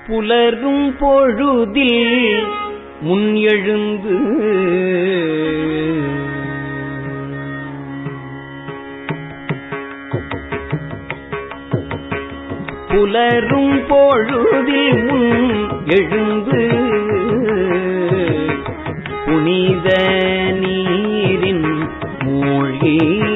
புலரும் பொழுதில் முன் எழுந்து புலரும் பொழுதில் முன் எழுந்து புனித நீரின் மூழ்கி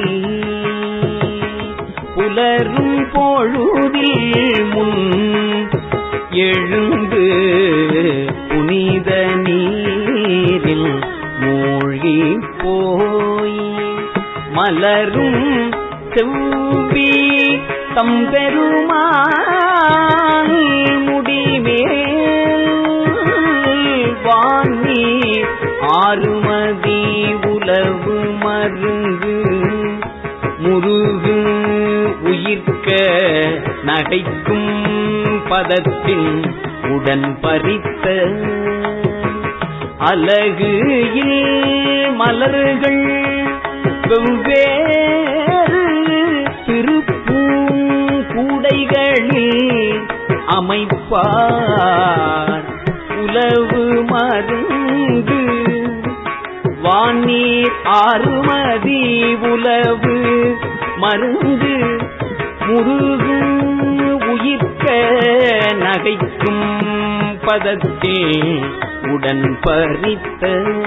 புலரும் பொழுதில் முன் எழுந்து புனித நீரில் மூழ்கி போய் மலரும் செவ்வி தம்பெருமான் முடிமேல் வாங்கி ஆறுமதி உலவு மருங்கு முருகு உயிர்க்க நகைக்கும் பதத்தின் உடன் பறித்த அழகு மலர்கள் வெவ்வேறு திருப்பூங்கூடைகளில் அமைப்பார் உலவு மருந்து வானீர் ஆறுமதி உலவு மருந்து முருகு உயிர்க்க நகைக்கும் பதத்தில் உடன் பறித்த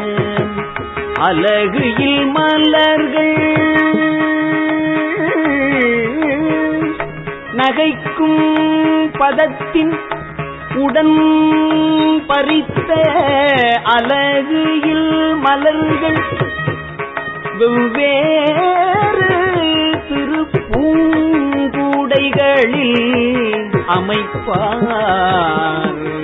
அழகில் மலர்கள் நகைக்கும் பதத்தின் உடன் பறித்த அழகில் மலர்கள் வெவ்வேறு திருப்பூங்குடைகளில் அமைப்பார்